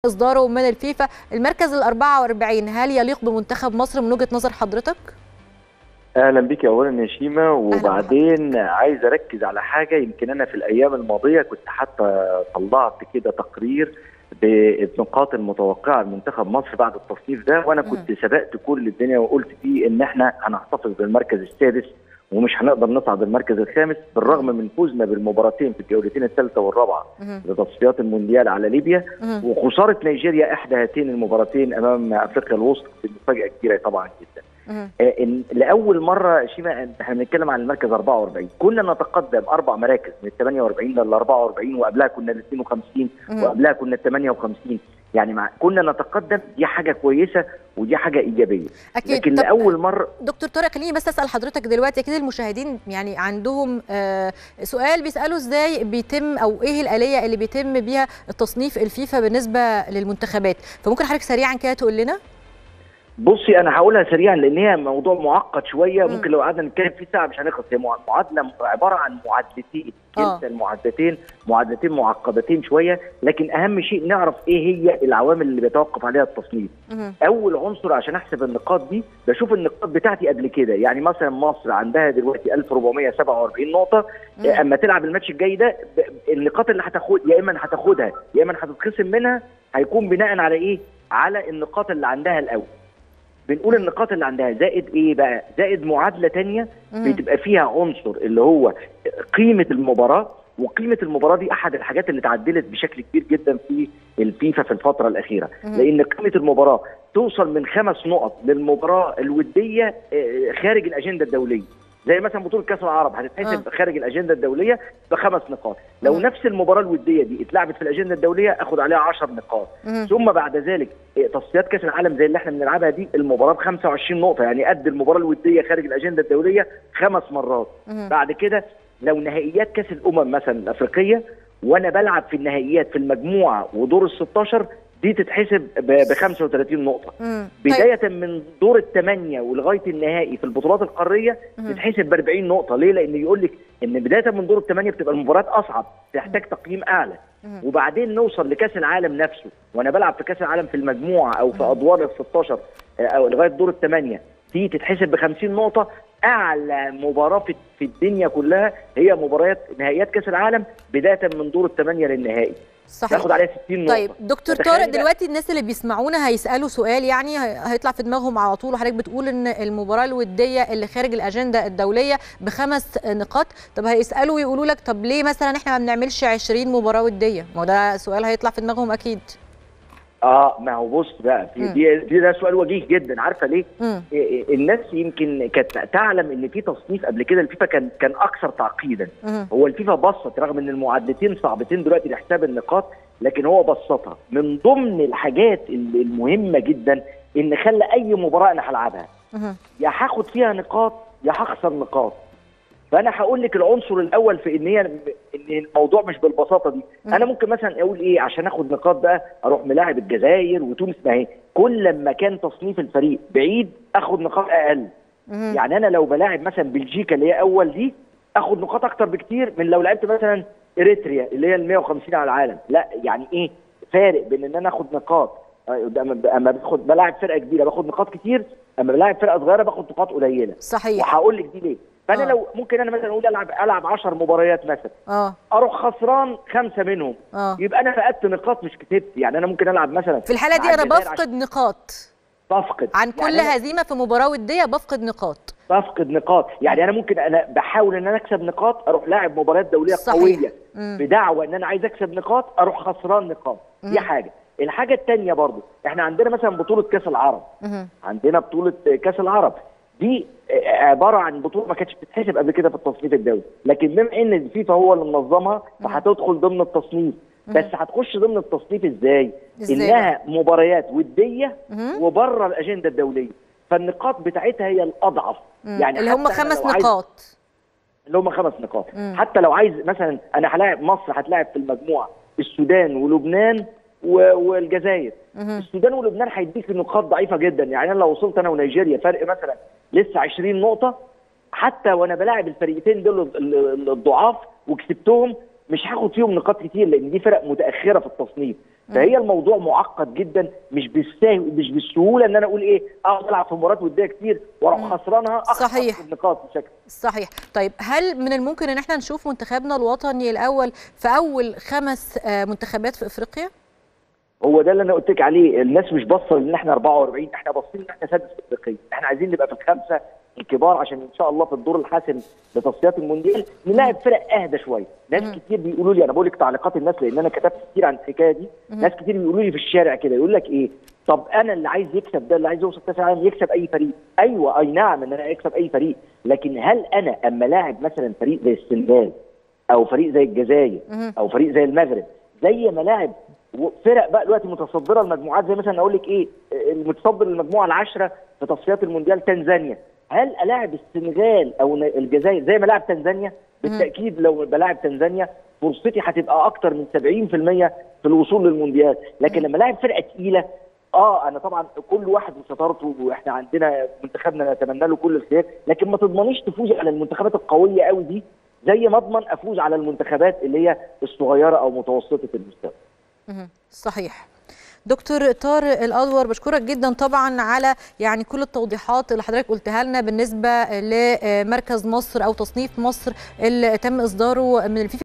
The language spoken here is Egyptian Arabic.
اصداره من الفيفا المركز ال 44 هل يليق بمنتخب مصر من وجهه نظر حضرتك؟ اهلا بك اولا يا شيماء وبعدين عايز اركز على حاجه يمكن انا في الايام الماضيه كنت حتى طلعت كده تقرير بالنقاط المتوقعه لمنتخب مصر بعد التصنيف ده وانا كنت سبقت كل الدنيا وقلت فيه ان احنا هنحتفظ بالمركز السادس ومش هنقدر نصعد المركز الخامس بالرغم من فوزنا بالمباراتين في الجولتين الثالثه والرابعه لتصفيات المونديال على ليبيا وخساره نيجيريا احدى هاتين المباراتين امام افريقيا الوسطى بمفاجاه كبيره طبعا جدا. آه لاول مره شيماء احنا بنتكلم عن المركز 44 كنا نتقدم اربع مراكز من ال 48 لل 44 وقبلها كنا ال 52 وقبلها كنا ال 58 يعني مع كنا نتقدم دي حاجه كويسه ودي حاجه ايجابيه أكيد. لكن لاول مره دكتور طارق خليني بس اسال حضرتك دلوقتي اكيد المشاهدين يعني عندهم آه سؤال بيسالوا ازاي بيتم او ايه الاليه اللي بيتم بيها التصنيف الفيفا بالنسبه للمنتخبات فممكن حضرتك سريعا كده تقول لنا بصي انا هقولها سريعا لان هي موضوع معقد شويه ممكن لو قعدنا نتكلم فيه ساعه مش هنخلص هي معادله عباره عن معادلتين كلتا المعادلتين معادلتين معقدتين شويه لكن اهم شيء نعرف ايه هي العوامل اللي بيتوقف عليها التصنيف مم. اول عنصر عشان احسب النقاط دي بشوف النقاط بتاعتي قبل كده يعني مثلا مصر عندها دلوقتي 1447 نقطه مم. اما تلعب الماتش الجاي ده ب- النقاط اللي هتاخد يا اما هتاخدها يا اما هتتخصم منها هيكون بناء على ايه على النقاط اللي عندها الاول بنقول النقاط اللي عندها زائد ايه بقى زائد معادله تانية مم. بتبقى فيها عنصر اللي هو قيمه المباراه وقيمه المباراه دي احد الحاجات اللي اتعدلت بشكل كبير جدا في الفيفا في الفتره الاخيره مم. لان قيمه المباراه توصل من خمس نقط للمباراه الوديه آه، خارج الاجنده الدوليه زي مثلا بطوله كاس العرب هتتحسب خارج الاجنده الدوليه بخمس نقاط لو مم. نفس المباراه الوديه دي اتلعبت في الاجنده الدوليه اخد عليها 10 نقاط مم. ثم بعد ذلك إيه، تصفيات كاس العالم زي اللي احنا بنلعبها دي المباراه ب 25 نقطه يعني قد المباراه الوديه خارج الاجنده الدوليه خمس مرات مم. بعد كده لو نهائيات كاس الامم مثلا الافريقيه وانا بلعب في النهائيات في المجموعه ودور ال 16 دي تتحسب ب 35 نقطه مم. طيب. بدايه من دور الثمانيه ولغايه النهائي في البطولات القاريه مم. تتحسب ب 40 نقطه ليه؟ لان يقول لك ان بدايه من دور الثمانيه بتبقى المباريات اصعب تحتاج تقييم اعلى مم. وبعدين نوصل لكاس العالم نفسه وانا بلعب في كاس العالم في المجموعه او في ادوار ال 16 آه، او لغايه دور الثمانيه دي تتحسب ب 50 نقطه اعلى مباراه في في الدنيا كلها هي مباريات نهائيات كاس العالم بدايه من دور الثمانيه للنهائي صحيح تاخد عليها 60 نقطه طيب دكتور فتخيل طارق بقى- دلوقتي الناس اللي بيسمعونا هيسالوا سؤال يعني هي- هيطلع في دماغهم على طول وحضرتك بتقول ان المباراه الوديه اللي خارج الاجنده الدوليه بخمس نقاط طب هيسالوا ويقولوا لك طب ليه مثلا احنا ما بنعملش 20 مباراه وديه ما هو ده سؤال هيطلع في دماغهم اكيد اه ما هو بص بقى في مم. دي, دي ده سؤال وجيه جدا عارفه ليه؟ مم. إيه- إيه، الناس يمكن كانت تعلم ان في تصنيف قبل كده الفيفا كان كان اكثر تعقيدا مم. هو الفيفا بسط رغم ان المعادلتين صعبتين دلوقتي لحساب النقاط لكن هو بسطها من ضمن الحاجات ال- المهمه جدا ان خلى اي مباراه انا هلعبها مم. يا هاخد فيها نقاط يا هخسر نقاط فانا هقول لك العنصر الاول في ان هي ان الموضوع مش بالبساطه دي مم. انا ممكن مثلا اقول ايه عشان اخد نقاط بقى اروح ملاعب الجزائر وتونس ما هي كل ما كان تصنيف الفريق بعيد اخد نقاط اقل مم. يعني انا لو بلاعب مثلا بلجيكا اللي هي اول دي اخد نقاط اكتر بكتير من لو لعبت مثلا اريتريا اللي هي ال 150 على العالم لا يعني ايه فارق بين ان انا اخد نقاط آه، اما اما باخد بلاعب فرقه كبيره باخد نقاط كتير اما بلاعب فرقه صغيره باخد نقاط قليله صحيح وهقول لك دي ليه فانا آه. لو ممكن انا مثلا اقول العب العب 10 مباريات مثلا اه اروح خسران خمسه منهم اه يبقى انا فقدت نقاط مش كسبت يعني انا ممكن العب مثلا في الحاله دي مع انا الجزائر بفقد نقاط عشان بفقد عن كل يعني أنا- هزيمه في مباراه وديه بفقد نقاط بفقد نقاط يعني انا ممكن انا بحاول ان انا اكسب نقاط اروح لاعب مباريات دوليه صحيح. قويه مم. بدعوى ان انا عايز اكسب نقاط اروح خسران نقاط مم. دي حاجه الحاجه الثانيه برضو احنا عندنا مثلا بطوله كاس العرب مم. عندنا بطوله كاس العرب دي عباره عن بطوله ما كانتش بتتحسب قبل كده في التصنيف الدولي لكن بما ان الفيفا هو اللي منظمها فهتدخل ضمن التصنيف بس هتخش ضمن التصنيف ازاي؟ إزاي انها مباريات وديه مم. وبره الاجنده الدوليه فالنقاط بتاعتها هي الاضعف مم. اللي هم حتى أنا خمس لو عايز- نقاط اللي هم خمس نقاط مم. حتى لو عايز مثلا انا هلاعب مصر هتلاعب في المجموعه السودان ولبنان و- والجزائر مم. السودان ولبنان هيديك نقاط ضعيفه جدا يعني انا لو وصلت انا ونيجيريا فرق مثلا لسه 20 نقطه حتى وانا بلاعب الفريقين دول ال- ال- الضعاف وكسبتهم مش هاخد فيهم نقاط كتير لان دي فرق متاخره في التصنيف فهي الموضوع معقد جدا مش بالسهل مش بالسهوله ان انا اقول ايه اقعد العب في مباريات وديه كتير واروح خسرانها اخسر صحيح. النقاط بشكل صحيح طيب هل من الممكن ان احنا نشوف منتخبنا الوطني الاول في اول خمس آه، منتخبات في افريقيا هو ده اللي انا قلت لك عليه الناس مش باصه ان احنا 44 احنا باصين ان احنا سادس افريقيا احنا عايزين نبقى في الخمسه الكبار عشان ان شاء الله في الدور الحاسم لتصفيات المونديال نلاعب فرق اهدى شويه ناس مم. كتير بيقولوا لي انا بقول لك تعليقات الناس لان انا كتبت كتير عن الحكايه دي ناس كتير بيقولوا لي في الشارع كده يقول لك ايه طب انا اللي عايز يكسب ده اللي عايز يوصل كاس العالم يكسب اي فريق ايوه اي نعم ان انا اكسب اي فريق لكن هل انا اما لاعب مثلا فريق زي السنغال او فريق زي الجزائر مهم. او فريق زي المغرب زي ما لاعب فرق بقى دلوقتي متصدره المجموعات زي مثلا اقول لك ايه المتصدر المجموعه العاشره في تصفيات المونديال تنزانيا هل الاعب السنغال او الجزائر زي ما لاعب تنزانيا بالتاكيد لو بلاعب تنزانيا فرصتي هتبقى اكتر من 70% في الوصول للمونديال لكن لما لاعب فرقه تقيله اه انا طبعا كل واحد وشطارته واحنا عندنا منتخبنا نتمنى له كل الخير لكن ما تضمنيش تفوزي على المنتخبات القويه قوي دي زي ما اضمن افوز على المنتخبات اللي هي الصغيره او متوسطه المستوى مهم. صحيح دكتور طارق الادور بشكرك جدا طبعا على يعني كل التوضيحات اللي حضرتك قلتها لنا بالنسبه لمركز مصر او تصنيف مصر اللي تم اصداره من الفيفا